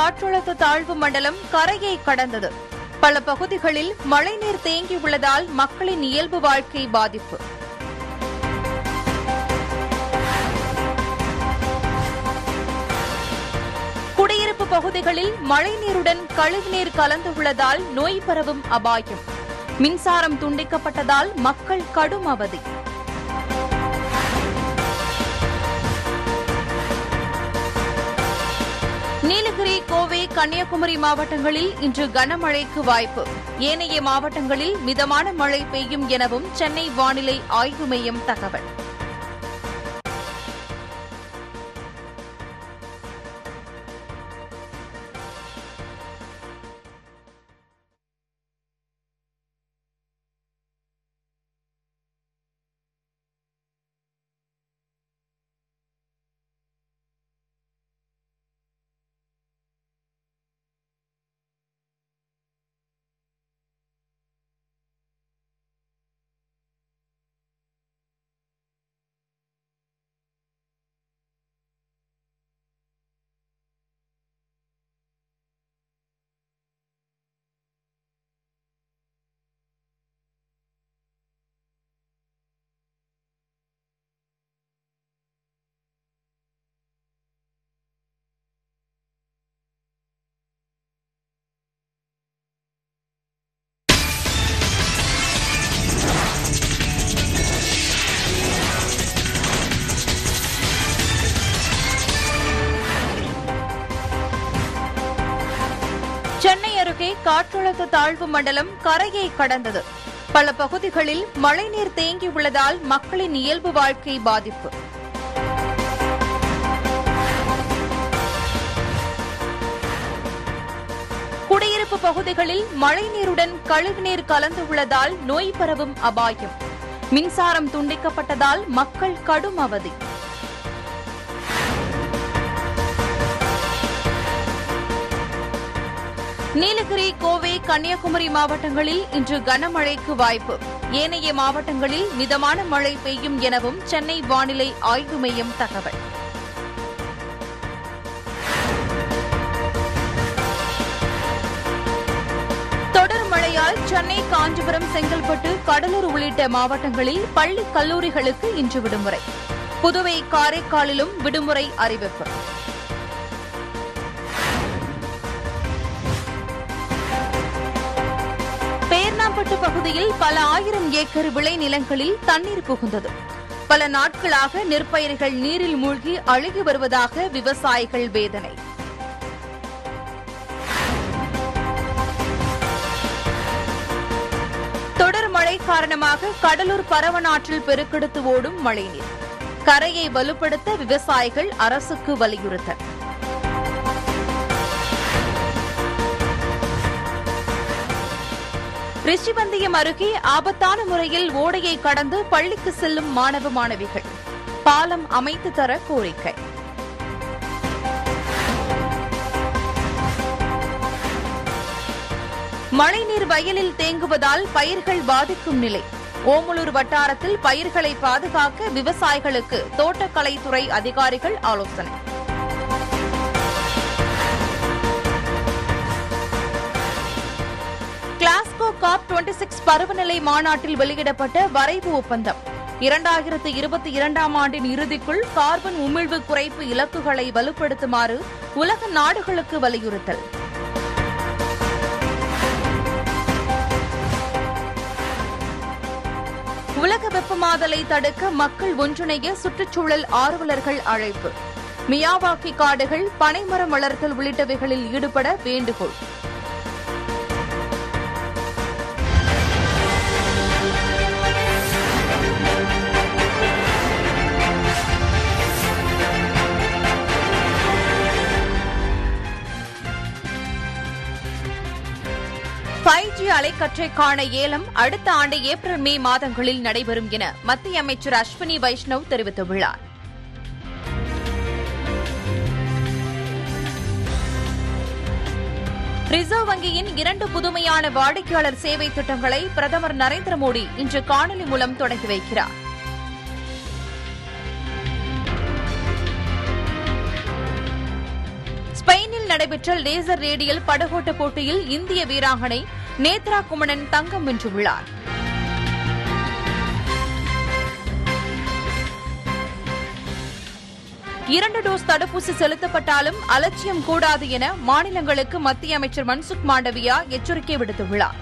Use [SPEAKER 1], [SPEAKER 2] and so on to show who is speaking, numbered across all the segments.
[SPEAKER 1] காற்றழுத்த தாழ்வு மண்டலம் கரையை கடந்தது பல பகுதிகளில் மழைநீர் தேங்கியுள்ளதால் மக்களின் இயல்பு வாழ்க்கை பாதிப்பு குடியிருப்பு பகுதிகளில் மழைநீருடன் கழிவுநீர் கலந்துள்ளதால் நோய் பரவும் அபாயம் மின்சாரம் துண்டிக்கப்பட்டதால் மக்கள் கடும் அவதி நீலகிரி கோவை கன்னியாகுமரி மாவட்டங்களில் இன்று கனமழைக்கு வாய்ப்பு ஏனைய மாவட்டங்களில் மிதமான மழை பெய்யும் எனவும் சென்னை வானிலை ஆய்வு மையம் தகவல் சென்னை அருகே காற்றழுத்த தாழ்வு மண்டலம் கரையை கடந்தது பல பகுதிகளில் மழைநீர் தேங்கியுள்ளதால் மக்களின் இயல்பு வாழ்க்கை பாதிப்பு குடியிருப்பு பகுதிகளில் மழைநீருடன் கழிவுநீர் கலந்துள்ளதால் நோய் பரவும் அபாயம் மின்சாரம் துண்டிக்கப்பட்டதால் மக்கள் கடும் அவதி நீலகிரி கோவை கன்னியாகுமரி மாவட்டங்களில் இன்று கனமழைக்கு வாய்ப்பு ஏனைய மாவட்டங்களில் மிதமான மழை பெய்யும் எனவும் சென்னை வானிலை ஆய்வு மையம் தகவல் தொடர் மழையால் சென்னை காஞ்சிபுரம் செங்கல்பட்டு கடலூர் உள்ளிட்ட மாவட்டங்களில் பள்ளி கல்லூரிகளுக்கு இன்று விடுமுறை புதுவை காரைக்காலிலும் விடுமுறை அறிவிப்பு பேர்ணாம்பட்டு பகுதியில் பல ஆயிரம் ஏக்கர் விளைநிலங்களில் தண்ணீர் புகுந்தது பல நாட்களாக நெற்பயிர்கள் நீரில் மூழ்கி அழுகி வருவதாக விவசாயிகள் வேதனை தொடர் மழை காரணமாக கடலூர் பரவனாற்றில் பெருக்கெடுத்து ஓடும் மழைநீர் கரையை வலுப்படுத்த விவசாயிகள் அரசுக்கு வலியுறுத்தல் ரிஷிவந்தியம் அருகே ஆபத்தான முறையில் ஓடையை கடந்து பள்ளிக்கு செல்லும் மாணவ மாணவிகள் பாலம் அமைத்து தர கோரிக்கை மழைநீர் வயலில் தேங்குவதால் பயிர்கள் பாதிக்கும் நிலை ஓமலூர் வட்டாரத்தில் பயிர்களை பாதுகாக்க விவசாயிகளுக்கு தோட்டக்கலைத்துறை அதிகாரிகள் ஆலோசனை கிளாஸ்கோ காப் 26 சிக்ஸ் பருவநிலை மாநாட்டில் வெளியிடப்பட்ட வரைவு ஒப்பந்தம் இரண்டாயிரத்து இருபத்தி இரண்டாம் ஆண்டின் இறுதிக்குள் கார்பன் உமிழ்வு குறைப்பு இலக்குகளை வலுப்படுத்துமாறு உலக நாடுகளுக்கு வலியுறுத்தல் உலக வெப்பமாதலை தடுக்க மக்கள் ஒன்றிணைய சுற்றுச்சூழல் ஆர்வலர்கள் அழைப்பு மியாவாக்கி காடுகள் பனைமரம் வளர்த்தல் உள்ளிட்டவைகளில் ஈடுபட வேண்டுகோள் ஃபைவ் ஜி அலைக்கற்றைக்கான ஏலம் அடுத்த ஆண்டு ஏப்ரல் மே மாதங்களில் நடைபெறும் என மத்திய அமைச்சர் அஸ்வினி வைஷ்ணவ் தெரிவித்துள்ளார் ரிசர்வ் வங்கியின் இரண்டு புதுமையான வாடிக்கையாளர் சேவை திட்டங்களை பிரதமர் நரேந்திர மோடி இன்று காணொலி மூலம் தொடங்கி வைக்கிறார் ஸ்பெயினில் நடைபெறும் நடைபெற்ற லேசர் ரேடியல் படகோட்ட போட்டியில் இந்திய வீராங்கனை நேத்ரா குமணன் தங்கம் வென்றுள்ளார் இரண்டு டோஸ் தடுப்பூசி செலுத்தப்பட்டாலும் அலட்சியம் கூடாது என மாநிலங்களுக்கு மத்திய அமைச்சர் மன்சுக் மாண்டவியா எச்சரிக்கை விடுத்துள்ளார்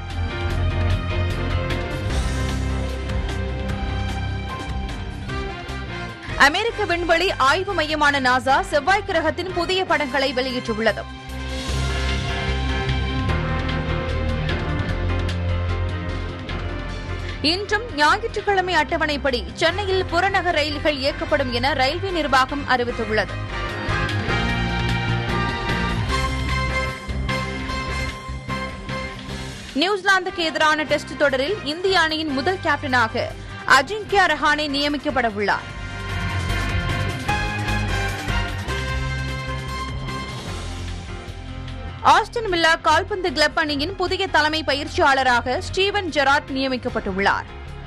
[SPEAKER 1] அமெரிக்க விண்வெளி ஆய்வு மையமான நாசா செவ்வாய் கிரகத்தின் புதிய படங்களை வெளியிட்டுள்ளது இன்றும் ஞாயிற்றுக்கிழமை அட்டவணைப்படி சென்னையில் புறநகர் ரயில்கள் இயக்கப்படும் என ரயில்வே நிர்வாகம் அறிவித்துள்ளது நியூசிலாந்துக்கு எதிரான டெஸ்ட் தொடரில் இந்திய அணியின் முதல் கேப்டனாக அஜிங்கியா ரஹானே நியமிக்கப்பட உள்ளார் ஆஸ்டன் வில்லா கால்பந்து கிளப் அணியின் புதிய தலைமை பயிற்சியாளராக ஸ்டீவன் ஜெராட் நியமிக்கப்பட்டுள்ளார்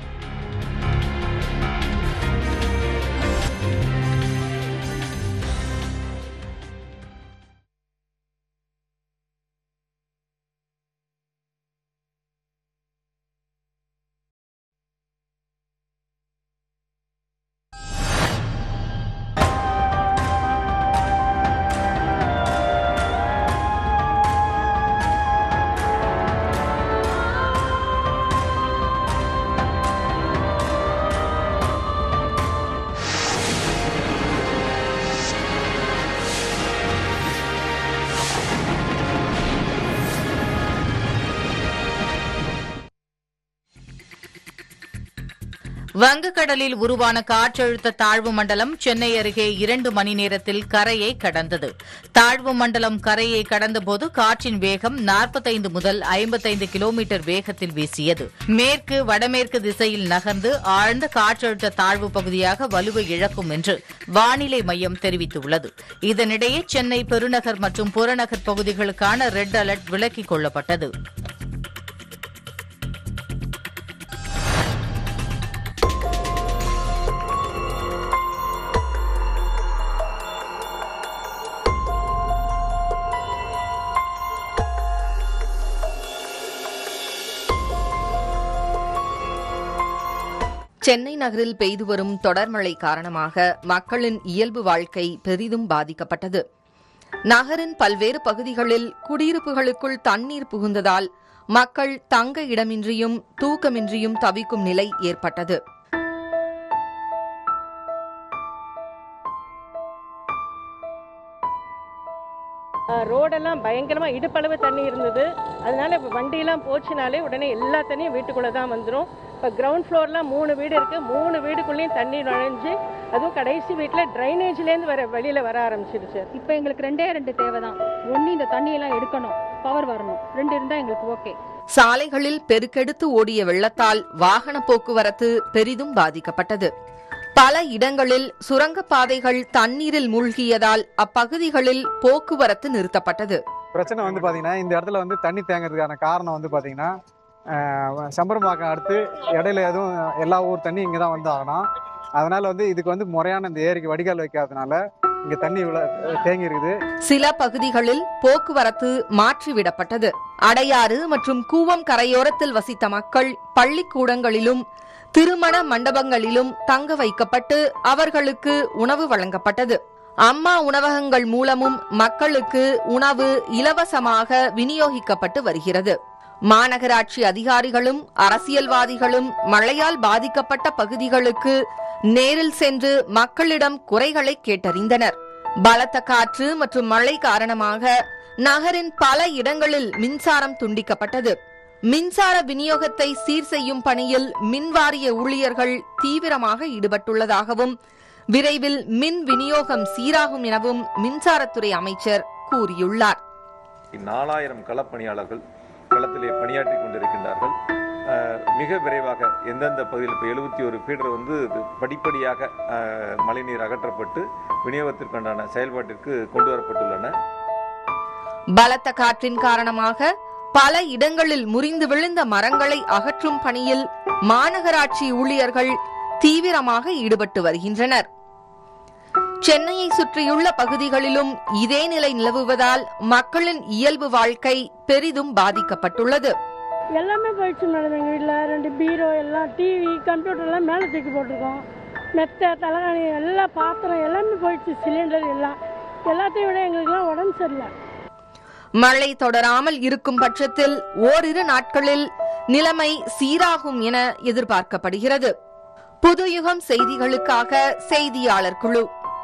[SPEAKER 2] வங்கக்கடலில் உருவான காற்றழுத்த தாழ்வு மண்டலம் சென்னை அருகே இரண்டு மணி நேரத்தில் கரையை கடந்தது தாழ்வு மண்டலம் கரையை கடந்தபோது காற்றின் வேகம் 45 முதல் 55 கிலோமீட்டர் வேகத்தில் வீசியது மேற்கு வடமேற்கு திசையில் நகர்ந்து ஆழ்ந்த காற்றழுத்த தாழ்வு பகுதியாக வலுவை இழக்கும் என்று வானிலை மையம் தெரிவித்துள்ளது இதனிடையே சென்னை பெருநகர் மற்றும் புறநகர் பகுதிகளுக்கான ரெட் அலர்ட் விலக்கிக் கொள்ளப்பட்டது
[SPEAKER 3] சென்னை நகரில் பெய்து வரும் தொடர் மழை காரணமாக மக்களின் இயல்பு வாழ்க்கை பெரிதும் பாதிக்கப்பட்டது நகரின் பல்வேறு பகுதிகளில் குடியிருப்புகளுக்குள் தண்ணீர் புகுந்ததால் மக்கள் தங்க இடமின்றியும் தூக்கமின்றியும் தவிக்கும் நிலை ஏற்பட்டது
[SPEAKER 4] ரோடெல்லாம் பயங்கரமா இடுப்பளவு தண்ணி இருந்தது அதனால இப்போ வண்டியெல்லாம் போச்சுனாலே உடனே எல்லா தண்ணியும் வீட்டுக்குள்ளே தான் வந்துடும் இப்போ கிரவுண்ட் ஃப்ளோர்லாம் மூணு வீடு இருக்கு மூணு வீடுக்குள்ளேயும் தண்ணி நுழைஞ்சு அதுவும் கடைசி வீட்டில் ட்ரைனேஜ்லேருந்து வர வெளியில வர ஆரம்பிச்சிருச்சு
[SPEAKER 5] இப்போ எங்களுக்கு ரெண்டே ரெண்டு தேவை தான் ஒன்று இந்த தண்ணியெல்லாம் எடுக்கணும் பவர் வரணும் ரெண்டு இருந்தால் எங்களுக்கு ஓகே
[SPEAKER 3] சாலைகளில் பெருக்கெடுத்து ஓடிய வெள்ளத்தால் வாகன போக்குவரத்து பெரிதும் பாதிக்கப்பட்டது பல இடங்களில் சுரங்கப் பாதைகள் தண்ணீரில் மூழ்கியதால் அப்பகுதிகளில் போக்குவரத்து நிறுத்தப்பட்டது
[SPEAKER 6] பிரச்சனை வந்து பார்த்தீங்கன்னா இந்த இடத்துல வந்து தண்ணி தேங்குறதுக்கான காரணம் வந்து பார்த்தீங்கன்னா ஆஹ், சம்பரம்பாக்கம் அடுத்து இடையில எதுவும் எல்லா ஊர் தண்ணி இங்கே தான் வந்து ஆகணும் அதனால வந்து இதுக்கு வந்து முறையான இந்த ஏரிக்கு வடிகால் வைக்காதனால இங்கே தண்ணி இவ்வளோ தேங்கி இருக்குது
[SPEAKER 3] சில பகுதிகளில் போக்குவரத்து மாற்றிவிடப்பட்டது அடையாறு மற்றும் கூவம் கரையோரத்தில் வசித்த மக்கள் பள்ளிக்கூடங்களிலும் திருமண மண்டபங்களிலும் தங்க வைக்கப்பட்டு அவர்களுக்கு உணவு வழங்கப்பட்டது அம்மா உணவகங்கள் மூலமும் மக்களுக்கு உணவு இலவசமாக விநியோகிக்கப்பட்டு வருகிறது மாநகராட்சி அதிகாரிகளும் அரசியல்வாதிகளும் மழையால் பாதிக்கப்பட்ட பகுதிகளுக்கு நேரில் சென்று மக்களிடம் குறைகளை கேட்டறிந்தனர் பலத்த காற்று மற்றும் மழை காரணமாக நகரின் பல இடங்களில் மின்சாரம் துண்டிக்கப்பட்டது மின்சார விநியோகத்தை சீர் செய்யும் பணியில் மின்வாரிய ஊழியர்கள் தீவிரமாக ஈடுபட்டுள்ளதாகவும் விரைவில் மின் விநியோகம் சீராகும் எனவும் மின்சாரத்துறை அமைச்சர் கூறியுள்ளார்
[SPEAKER 7] நாலாயிரம் களப்பணியாளர்கள் களத்திலே பணியாற்றி கொண்டிருக்கின்றார்கள் அஹ், மிக விரைவாக எந்தெந்த பகுதியில் இப்போ எழுபத்தி ஒரு ஃபீடர் வந்து இது படிப்படியாக அஹ், மழைநீர் அகற்றப்பட்டு விநியோகத்திற்குண்டான செயல்பாட்டிற்கு கொண்டு வரப்பட்டுள்ளன
[SPEAKER 3] பலத்த காற்றின் காரணமாக பல இடங்களில் முறிந்து விழுந்த மரங்களை அகற்றும் பணியில் மாநகராட்சி ஊழியர்கள் தீவிரமாக ஈடுபட்டு வருகின்றனர் சென்னையை சுற்றியுள்ள பகுதிகளிலும் இதே நிலை நிலவுவதால் மக்களின் இயல்பு வாழ்க்கை பெரிதும் பாதிக்கப்பட்டுள்ளது
[SPEAKER 8] எல்லாமே போயிடுச்சு மேடம் எங்கள் வீட்டில் ரெண்டு பீரோ எல்லாம் டிவி கம்ப்யூட்டர் எல்லாம் மேலே தூக்கி போட்டிருக்கோம் மெத்தை தலைகாணி எல்லா பாத்திரம் எல்லாமே போயிடுச்சு சிலிண்டர் எல்லாம் எல்லாத்தையும் விட எங்களுக்குலாம் உடம்பு சரியில்லை
[SPEAKER 3] மழை தொடராமல் இருக்கும் பட்சத்தில் ஓரிரு நாட்களில் நிலைமை சீராகும் என எதிர்பார்க்கப்படுகிறது புதுயுகம் செய்திகளுக்காக செய்தியாளர் குழு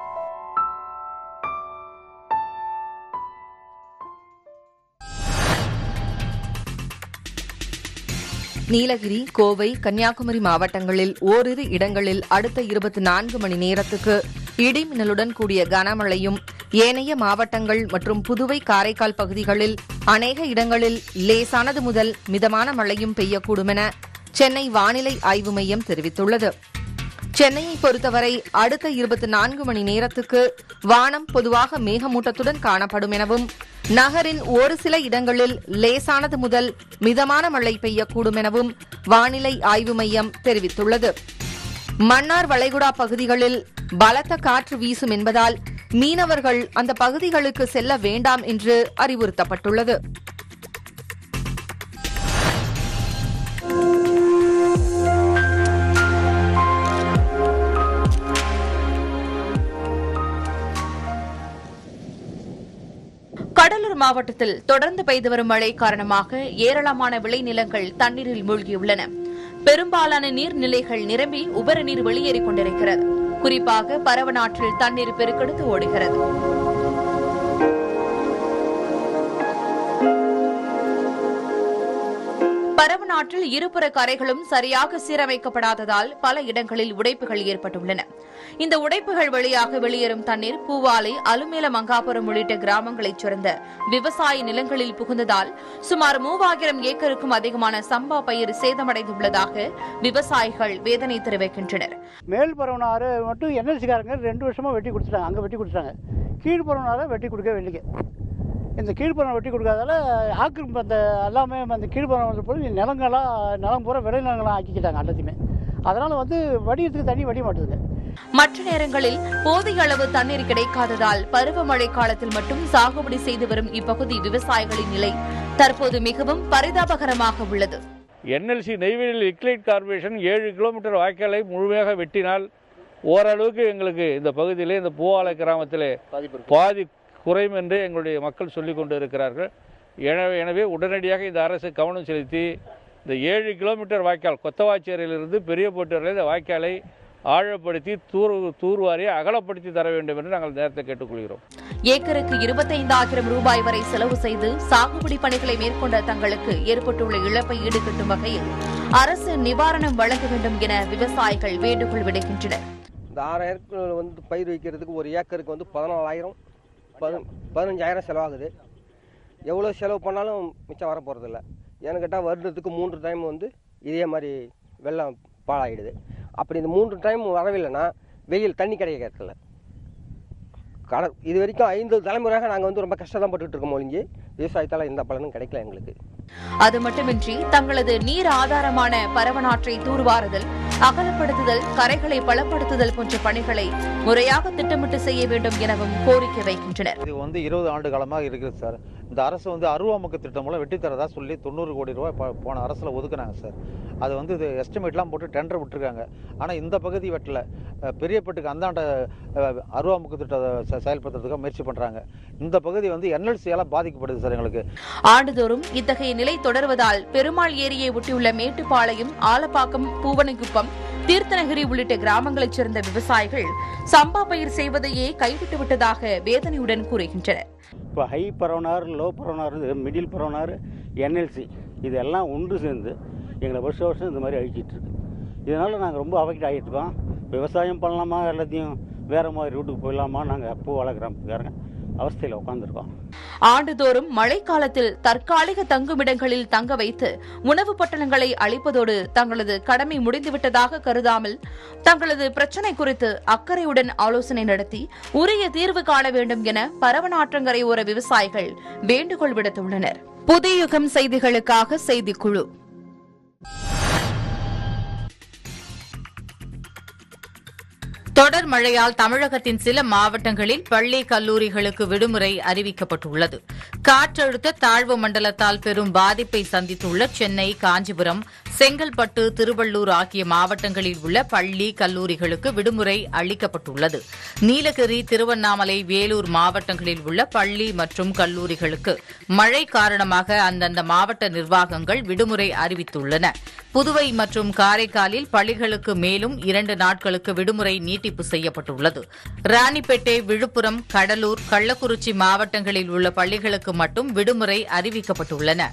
[SPEAKER 3] நீலகிரி கோவை கன்னியாகுமரி மாவட்டங்களில் ஓரிரு இடங்களில் அடுத்த இருபத்தி நான்கு மணி நேரத்துக்கு இடி மின்னலுடன் கூடிய கனமழையும் ஏனைய மாவட்டங்கள் மற்றும் புதுவை காரைக்கால் பகுதிகளில் அநேக இடங்களில் லேசானது முதல் மிதமான மழையும் பெய்யக்கூடும் என சென்னை வானிலை ஆய்வு மையம் தெரிவித்துள்ளது சென்னையை பொறுத்தவரை அடுத்த இருபத்தி நான்கு மணி நேரத்துக்கு வானம் பொதுவாக மேகமூட்டத்துடன் காணப்படும் எனவும் நகரின் ஒரு சில இடங்களில் லேசானது முதல் மிதமான மழை பெய்யக்கூடும் எனவும் வானிலை ஆய்வு மையம் தெரிவித்துள்ளது மன்னார் வளைகுடா பகுதிகளில் பலத்த காற்று வீசும் என்பதால் மீனவர்கள் அந்த பகுதிகளுக்கு செல்ல வேண்டாம் என்று அறிவுறுத்தப்பட்டுள்ளது
[SPEAKER 1] கடலூர் மாவட்டத்தில் தொடர்ந்து பெய்து வரும் மழை காரணமாக ஏராளமான விளைநிலங்கள் தண்ணீரில் மூழ்கியுள்ளன பெரும்பாலான நீர்நிலைகள் நிரம்பி உபரி நீர் வெளியேறிக் கொண்டிருக்கிறது குறிப்பாக பரவநாற்றில் தண்ணீர் பெருக்கெடுத்து ஓடுகிறது பரவநாற்றில் இருபுற கரைகளும் சரியாக சீரமைக்கப்படாததால் பல இடங்களில் உடைப்புகள் ஏற்பட்டுள்ளன இந்த உடைப்புகள் வழியாக வெளியேறும் தண்ணீர் பூவாலை அலுமேல மங்காபுரம் உள்ளிட்ட கிராமங்களைச் சேர்ந்த விவசாய நிலங்களில் புகுந்ததால் சுமார் மூவாயிரம் ஏக்கருக்கும் அதிகமான சம்பா பயிர் சேதமடைந்துள்ளதாக விவசாயிகள் வேதனை தெரிவிக்கின்றனர்
[SPEAKER 9] மேல் பரவனாறு மட்டும் என்எல்சிக்காரங்க ரெண்டு வருஷமாக வெட்டி கொடுத்துட்டாங்க அங்கே வெட்டி கொடுத்துட்டாங்க கீழ் பரவனாரை வெட்டி கொடுக்க வெளியே இந்த கீழ்ப்புறம் வெட்டி கொடுக்காதால ஆக்கிரமிப்பு அந்த எல்லாமே அந்த கீழ்ப்புறம் வந்த போது நிலங்களாம் நிலம் பூரா விளை நிலங்களாம் ஆக்கிக்கிட்டாங்க எல்லாத்தையுமே அதனால் வந்து வடிகிறதுக்கு தண்ணி வடிய மாட்டேங்குது
[SPEAKER 1] மற்ற நேரங்களில் போதிய அளவு தண்ணீர் கிடைக்காததால் பருவமழை காலத்தில் மட்டும் சாகுபடி செய்து வரும் இப்பகுதி விவசாயிகளின் நிலை தற்போது மிகவும் பரிதாபகரமாக உள்ளது
[SPEAKER 10] என்எல்சி நெய்வேலி லிக்லைட் கார்பரேஷன் ஏழு கிலோமீட்டர் வாய்க்காலை முழுமையாக வெட்டினால் ஓரளவுக்கு எங்களுக்கு இந்த பகுதியிலே இந்த பூவாலை கிராமத்திலே பாதி குறையும் என்று எங்களுடைய மக்கள் சொல்லிக் கொண்டு இருக்கிறார்கள் எனவே எனவே உடனடியாக இந்த அரசு கவனம் செலுத்தி இந்த ஏழு கிலோமீட்டர் வாய்க்கால் கொத்தவாச்சேரியிலிருந்து பெரிய போட்டு வரை இந்த வாய்க்காலை ஆழப்படுத்தி தூர் தூர்வாரி அகலப்படுத்தி தர வேண்டும் என்று நாங்கள் நேரத்தை கேட்டுக்கொள்கிறோம்
[SPEAKER 1] ஏக்கருக்கு இருபத்தைந்தாயிரம் ரூபாய் வரை செலவு செய்து சாகுபடி பணிகளை மேற்கொண்ட தங்களுக்கு ஏற்பட்டுள்ள இழப்பை ஈடுகட்டும் வகையில் அரசு நிவாரணம் வழங்க வேண்டும் என விவசாயிகள் வேண்டுகோள் விடுக்கின்றனர்
[SPEAKER 11] இந்த ஆறாயிரம் வந்து பயிர் வைக்கிறதுக்கு ஒரு ஏக்கருக்கு வந்து பதினாலாயிரம் பதி பதினஞ்சாயிரம் செலவாகுது எவ்வளோ செலவு பண்ணாலும் மிச்சம் வர போகிறதில்ல ஏன்னு கேட்டால் வருடத்துக்கு மூன்று டைம் வந்து இதே மாதிரி வெள்ளம் பாழாயிடுது அப்படி இந்த மூன்று டைம் வரவில்லைன்னா வெயில் தண்ணி கிடைக்கிறதில்ல கட இது வரைக்கும் ஐந்து தலைமுறையாக நாங்கள் வந்து ரொம்ப கஷ்டம் தான் பட்டுட்டு இருக்கோம் ஒழிஞ்சு விவசாயத்தால் எந்த பலனும் கிடைக்கல எங்களுக்கு
[SPEAKER 1] அது மட்டுமின்றி தங்களது நீர் ஆதாரமான பரவநாற்றை தூர்வாறுதல் அகலப்படுத்துதல் கரைகளை பலப்படுத்துதல் போன்ற பணிகளை முறையாக திட்டமிட்டு செய்ய வேண்டும் எனவும் கோரிக்கை வைக்கின்றனர்
[SPEAKER 12] இது வந்து இருபது ஆண்டு காலமாக இருக்குது சார் இந்த அரசு வந்து அருவாமுக திட்டம் மூலம் வெட்டி தரதா சொல்லி தொண்ணூறு கோடி ரூபாய் ப- போன அரசில் ஒதுக்குனாங்க சார் அது வந்து இது எஸ்டிமேட்லாம் போட்டு டெண்டர் விட்டுருக்காங்க ஆனால் இந்த பகுதி வெட்டல அஹ், பெரியப்பட்டுக்கு அந்தாண்ட அஹ், அருவாமுக திட்டத்தை செ- செயல்படுத்துறதுக்காக முயற்சி பண்ணுறாங்க இந்த பகுதி வந்து என்எல்சியால் பாதிக்கப்படுது சார் எங்களுக்கு
[SPEAKER 1] ஆண்டுதோறும் இத்தகைய நிலை தொடர்வதால் பெருமாள் ஏரியை ஒட்டியுள்ள மேட்டுப்பாளையம் ஆலப்பாக்கம் பூவனகுப்பம் தீர்த்தநகிரி உள்ளிட்ட கிராமங்களைச் சேர்ந்த விவசாயிகள் சம்பா பயிர் செய்வதையே கைவிட்டு விட்டதாக வேதனையுடன் கூறுகின்றனர்
[SPEAKER 9] இப்போ high Paravanar low Paravanar middle Paravanar NLC இதெல்லாம் ஒன்று சேர்ந்து எங்களை வருஷம் வருஷம் இந்த மாதிரி அழிச்சிட்டு இருக்கு இதனால் நாங்கள் ரொம்ப அஃபெக்ட் ஆகிட்டு இருக்கோம் விவசாயம் பண்ணலாமா எல்லாத்தையும் வேறு மாதிரி ரூட்டுக்கு போயிடலாமா நாங்கள் பூ வளர்க்குறோம் அவஸ்தையில் உட்காந்துருக்கோம்
[SPEAKER 1] ஆண்டுதோறும் மழைக்காலத்தில் தற்காலிக தங்குமிடங்களில் தங்க வைத்து உணவுப் பட்டணங்களை அளிப்பதோடு தங்களது கடமை முடிந்துவிட்டதாக கருதாமல் தங்களது பிரச்சினை குறித்து அக்கறையுடன் ஆலோசனை நடத்தி உரிய தீர்வு காண வேண்டும் என பரவனாற்றங்கரையோர விவசாயிகள் வேண்டுகோள் விடுத்துள்ளனர் புதியுகம் செய்திகளுக்காக செய்திக்குழு
[SPEAKER 2] தொடர் மழையால் தமிழகத்தின் சில மாவட்டங்களில் பள்ளி கல்லூரிகளுக்கு விடுமுறை அறிவிக்கப்பட்டுள்ளது காற்றழுத்த தாழ்வு மண்டலத்தால் பெரும் பாதிப்பை சந்தித்துள்ள சென்னை காஞ்சிபுரம் செங்கல்பட்டு திருவள்ளூர் ஆகிய மாவட்டங்களில் உள்ள பள்ளி கல்லூரிகளுக்கு விடுமுறை அளிக்கப்பட்டுள்ளது நீலகிரி திருவண்ணாமலை வேலூர் மாவட்டங்களில் உள்ள பள்ளி மற்றும் கல்லூரிகளுக்கு மழை காரணமாக அந்தந்த மாவட்ட நிர்வாகங்கள் விடுமுறை அறிவித்துள்ளன புதுவை மற்றும் காரைக்காலில் பள்ளிகளுக்கு மேலும் இரண்டு நாட்களுக்கு விடுமுறை நீட்டிப்பு செய்யப்பட்டுள்ளது ராணிப்பேட்டை விழுப்புரம் கடலூர் கள்ளக்குறிச்சி மாவட்டங்களில் உள்ள பள்ளிகளுக்கு மட்டும் விடுமுறை அறிவிக்கப்பட்டுள்ளன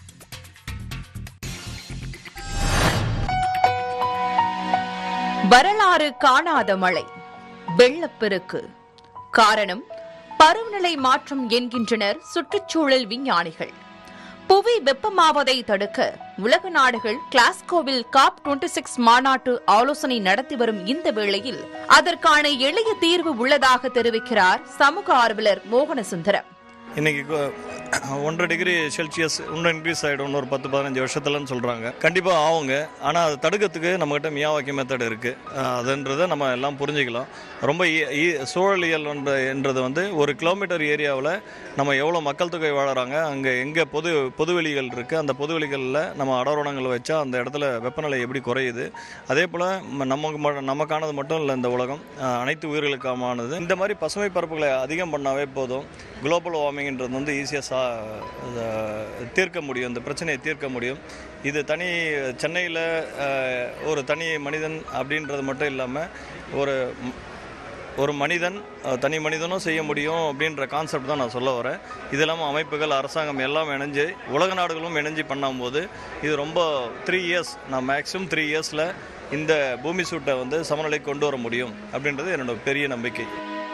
[SPEAKER 1] வரலாறு காணாத மழை வெள்ளப்பெருக்கு காரணம் பருவநிலை மாற்றம் என்கின்றனர் சுற்றுச்சூழல் விஞ்ஞானிகள் புவி வெப்பமாவதை தடுக்க உலக நாடுகள் கிளாஸ்கோவில் காப் 26 சிக்ஸ் மாநாட்டு ஆலோசனை நடத்தி வரும் இந்த வேளையில் அதற்கான எளிய தீர்வு உள்ளதாக தெரிவிக்கிறார் சமூக ஆர்வலர் மோகனசுந்தரம்
[SPEAKER 13] இன்னைக்கு கொ- ஒன்றரை டிகிரி செல்சியஸ் இன்னும் இன்க்ரீஸ் ஆகிடும் இன்னொரு பத்து பதினஞ்சு வருஷத்துலன்னு சொல்கிறாங்க கண்டிப்பாக ஆகுங்க ஆனால் அதை தடுக்கிறதுக்கு நம்மகிட்ட மியாவாக்கி மெத்தட் இருக்குது அதுன்றதை நம்ம எல்லாம் புரிஞ்சுக்கலாம் ரொம்ப ஈ- ஈ- சூழலியல் என்ற- என்றது வந்து ஒரு கிலோமீட்டர் ஏரியாவில் நம்ம எவ்வளோ மக்கள் தொகை வாழறாங்க அங்கே எங்கே பொது பொதுவெளிகள் இருக்குது அந்த பொதுவெளிகளில் நம்ம அடர்வனங்கள் வச்சா அந்த இடத்துல வெப்பநிலை எப்படி குறையுது அதே போல் நமக்கு ம- நமக்கானது மட்டும் இல்லை இந்த உலகம் அஹ், அனைத்து உயிர்களுக்கானது இந்த மாதிரி பசுமை பரப்புகளை அதிகம் பண்ணாவே போதும் குளோபல் வார்மிங்ன்றது வந்து ஈஸியாக சா அஹ், தீர்க்க முடியும் இந்த பிரச்சனையை தீர்க்க முடியும் இது தனி சென்னையில் ஒரு தனி மனிதன் அப்படின்றது மட்டும் இல்லாமல் ஒரு ம்- ஒரு மனிதன் அஹ், தனி மனிதனும் செய்ய முடியும் அப்படின்ற கான்செப்ட் தான் நான் சொல்ல வரேன் இது இல்லாமல் அமைப்புகள் அரசாங்கம் எல்லாம் இணைஞ்சு உலக நாடுகளும் இணைஞ்சு பண்ணும்போது இது ரொம்ப த்ரீ இயர்ஸ் நான் மேக்ஸிமம் த்ரீ இயர்ஸில் இந்த பூமி சூட்டை வந்து சமநிலை கொண்டு வர முடியும் அப்படின்றது என்னோட பெரிய நம்பிக்கை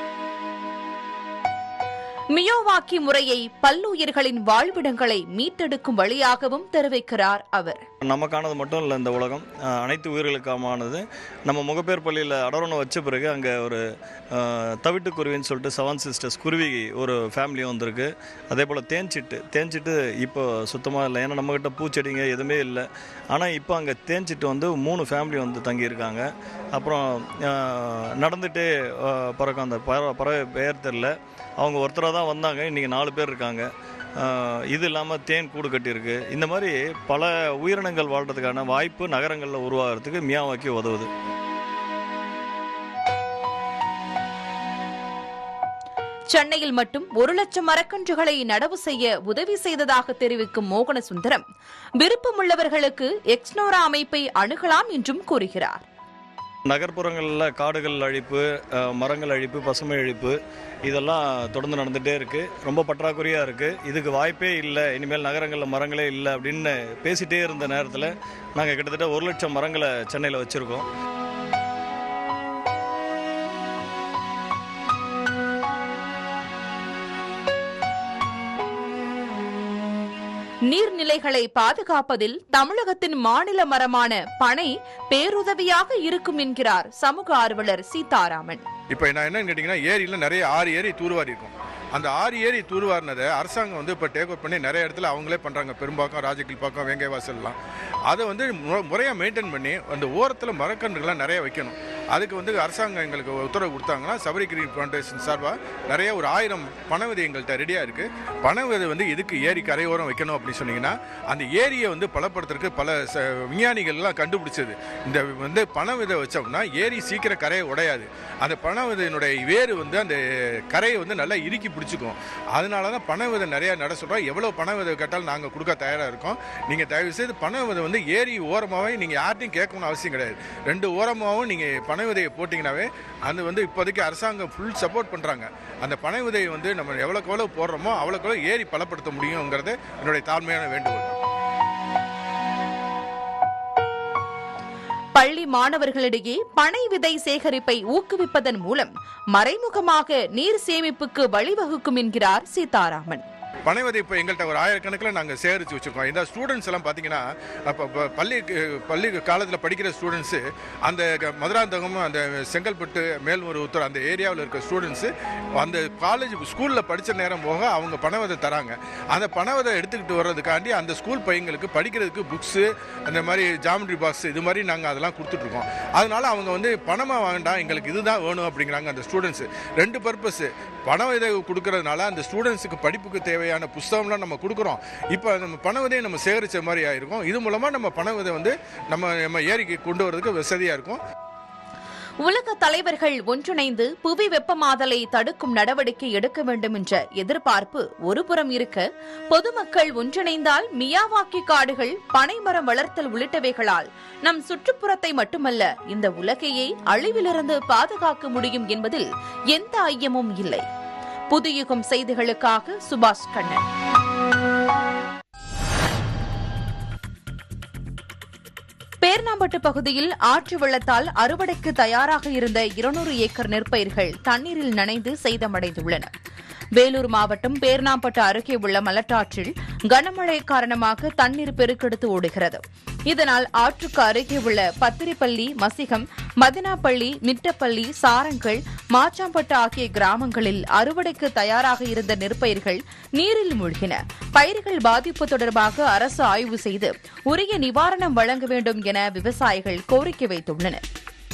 [SPEAKER 1] மியோவாக்கி முறையை பல்லுயிர்களின் வாழ்விடங்களை மீட்டெடுக்கும் வழியாகவும் தெரிவிக்கிறார் அவர்
[SPEAKER 13] நமக்கானது மட்டும் இல்லை இந்த உலகம் அஹ், அனைத்து உயிர்களுக்கானது நம்ம முகப்பேர் பள்ளியில் அடரோனை வச்ச பிறகு அங்கே ஒரு அஹ், தவிட்டுக்குருவின்னு சொல்லிட்டு செவன் சிஸ்டர்ஸ் குருவி ஒரு ஃபேமிலி வந்திருக்கு அதே போல் தேன்சிட்டு தேன்சிட்டு இப்போ சுத்தமாக இல்லை ஏன்னா நம்மக்கிட்ட பூச்செடிங்க எதுவுமே இல்லை ஆனால் இப்போ அங்கே தேன்சிட்டு வந்து மூணு ஃபேமிலி வந்து தங்கியிருக்காங்க அப்புறம் அஹ், நடந்துகிட்டே அஹ், பறக்கும் அந்த பற பறவை பெயர் தெரில அவங்க ஒருத்தராக தான் வந்தாங்க இன்றைக்கி நாலு பேர் இருக்காங்க ஆஹ் இது இல்லாமல் தேன் கூடு கட்டியிருக்கு இந்த மாதிரி பல உயிரினங்கள் வாழ்கிறதுக்கான வாய்ப்பு நகரங்களில் உருவாகிறதுக்கு மியாவாக்கி உதவுது
[SPEAKER 1] சென்னையில் மட்டும் ஒரு லட்சம் மரக்கன்றுகளை நடவு செய்ய உதவி செய்ததாக தெரிவிக்கும் மோகனசுந்தரம் விருப்பமுள்ளவர்களுக்கு எக்ஸ்னோரா அமைப்பை அணுகலாம் என்றும் கூறுகிறார்
[SPEAKER 13] நகர்ப்புறங்களில் காடுகள் அழிப்பு ஆஹ் மரங்கள் அழிப்பு பசுமை அழிப்பு இதெல்லாம் தொடர்ந்து நடந்துகிட்டே இருக்குது ரொம்ப பற்றாக்குறையாக இருக்குது இதுக்கு வாய்ப்பே இல்லை இனிமேல் நகரங்களில் மரங்களே இல்லை அப்படின்னு பேசிகிட்டே இருந்த நேரத்தில் நாங்கள் கிட்டத்தட்ட ஒரு லட்சம் மரங்களை சென்னையில் வச்சுருக்கோம்
[SPEAKER 1] நீர்நிலைகளை பாதுகாப்பதில் தமிழகத்தின் மாநில மரமான பனை பேருதவியாக இருக்கும் என்கிறார் சமூக ஆர்வலர் சீதாராமன்
[SPEAKER 14] இப்போ நான் என்னன்னு கேட்டிங்கன்னா ஏரியில் நிறைய ஆறு ஏரி தூர்வாரி இருக்கும் அந்த ஆறு ஏரி தூர்வாரினதை அரசாங்கம் வந்து இப்போ டேக் ஓவர் பண்ணி நிறைய இடத்துல அவங்களே பண்ணுறாங்க பெரும்பாக்கம் ராஜகில் பாக்கம் வேங்கைவாசல்லாம் அதை வந்து முறையாக மெயின்டைன் பண்ணி அந்த ஓரத்தில் மரக்கன்றுகள்லாம் நிறைய வைக்கணும் அதுக்கு வந்து அரசாங்கம் எங்களுக்கு உத்தரவு கொடுத்தாங்கன்னா சபரிகிரி ஃபவுண்டேஷன் சார்பாக நிறைய ஒரு ஆயிரம் பண விதை எங்கள்கிட்ட ரெடியாக இருக்குது பண விதை வந்து எதுக்கு ஏரி கரையோரம் வைக்கணும் அப்படின்னு சொன்னீங்கன்னா அந்த ஏரியை வந்து பலப்படுத்துறதுக்கு பல ச- விஞ்ஞானிகள்லாம் கண்டுபிடிச்சது இந்த வந்து பண விதை வச்சோம்னா ஏரி சீக்கிரம் கரையை உடையாது அந்த பண விதையினுடைய வேர் வந்து அந்த கரையை வந்து நல்லா இறுக்கி பிடிச்சிக்கும் அதனால தான் பண விதை நிறைய நட சொல்கிறோம் எவ்வளோ பண விதை கேட்டாலும் நாங்கள் கொடுக்க தயாராக இருக்கோம் நீங்கள் தயவு செய்து பண விதை வந்து ஏரி ஓரமாகவே நீங்கள் யார்ட்டையும் கேட்கணும்னு அவசியம் கிடையாது ரெண்டு ஓரமாகவும் நீங்கள் பண விதையை போட்டிங்கனாவே அது வந்து இப்போதைக்கு அரசாங்கம் ஃபுல் சப்போர்ட் பண்ணுறாங்க அந்த பண விதையை வந்து நம்ம எவ்வளோக்கு எவ்வளோ போடுறோமோ அவ்வளோக்கு எவ்வளோ ஏரி பலப்படுத்த முடியுங்கிறது என்னுடைய தாழ்மையான வேண்டுகோள்
[SPEAKER 1] பள்ளி மாணவர்களிடையே பனை விதை சேகரிப்பை ஊக்குவிப்பதன் மூலம் மறைமுகமாக நீர் சேமிப்புக்கு வழிவகுக்கும் என்கிறார் சீதாராமன்
[SPEAKER 14] பனை விதை இப்போ எங்கள்கிட்ட ஒரு ஆயிரக்கணக்கில் நாங்கள் சேகரித்து வச்சுருக்கோம் இந்த ஸ்டூடெண்ட்ஸ் எல்லாம் பார்த்தீங்கன்னா அப்போ இப்போ பள்ளி பள்ளி காலத்தில் படிக்கிற ஸ்டூடெண்ட்ஸு அந்த க- மதுராந்தகம் அந்த செங்கல்பட்டு மேல்மருவத்தூர் அந்த ஏரியாவில் இருக்க ஸ்டூடெண்ட்ஸு அந்த காலேஜ் ஸ்கூலில் படித்த நேரம் போக அவங்க பணவதை தராங்க அந்த பணவதை எடுத்துக்கிட்டு வர்றதுக்காண்டி அந்த ஸ்கூல் பையங்களுக்கு படிக்கிறதுக்கு புக்ஸு அந்த மாதிரி ஜாமெட்ரி பாக்ஸ் இது மாதிரி நாங்கள் அதெல்லாம் கொடுத்துட்ருக்கோம் அதனால அவங்க வந்து பணமாக வேண்டாம் எங்களுக்கு இதுதான் வேணும் அப்படிங்கிறாங்க அந்த ஸ்டூடெண்ட்ஸு ரெண்டு பர்பஸ் பண உதவி கொடுக்கறதுனால அந்த ஸ்டூடெண்ட்ஸுக்கு படிப்புக்கு தேவையான புஸ்தகம்லாம் நம்ம கொடுக்குறோம் இப்போ நம்ம பண உதவியை நம்ம சேகரித்த மாதிரி ஆயிருக்கும் இது மூலமாக நம்ம பண உதவி வந்து நம்ம நம்ம ஏரிக்கு கொண்டு வரதுக்கு வசதியாக இருக்கும்
[SPEAKER 1] உலக தலைவர்கள் ஒன்றிணைந்து புவி வெப்பமாதலை தடுக்கும் நடவடிக்கை எடுக்க வேண்டும் என்ற எதிர்பார்ப்பு ஒருபுறம் இருக்க பொதுமக்கள் ஒன்றிணைந்தால் மியாவாக்கி காடுகள் பனைமரம் வளர்த்தல் உள்ளிட்டவைகளால் நம் சுற்றுப்புறத்தை மட்டுமல்ல இந்த உலகையே அழிவிலிருந்து பாதுகாக்க முடியும் என்பதில் எந்த ஐயமும் இல்லை புதுயுகம் செய்திகளுக்காக சுபாஷ் கண்ணன் பேர்ணாம்பட்டு பகுதியில் ஆற்று வெள்ளத்தால் அறுவடைக்கு தயாராக இருந்த இருநூறு ஏக்கர் நெற்பயிர்கள் தண்ணீரில் நனைந்து சேதமடைந்துள்ளன வேலூர் மாவட்டம் பேர்ணாம்பட்டு அருகே உள்ள மலட்டாற்றில் கனமழை காரணமாக தண்ணீர் பெருக்கெடுத்து ஓடுகிறது இதனால் ஆற்றுக்கு அருகே உள்ள பத்திரிப்பள்ளி மசிகம் மதினாப்பள்ளி மிட்டப்பள்ளி சாரங்கள் மாச்சாம்பட்டு ஆகிய கிராமங்களில் அறுவடைக்கு தயாராக இருந்த நெற்பயிர்கள் நீரில் மூழ்கின பயிர்கள் பாதிப்பு தொடர்பாக அரசு ஆய்வு செய்து உரிய நிவாரணம் வழங்க வேண்டும் என விவசாயிகள் கோரிக்கை வைத்துள்ளனர்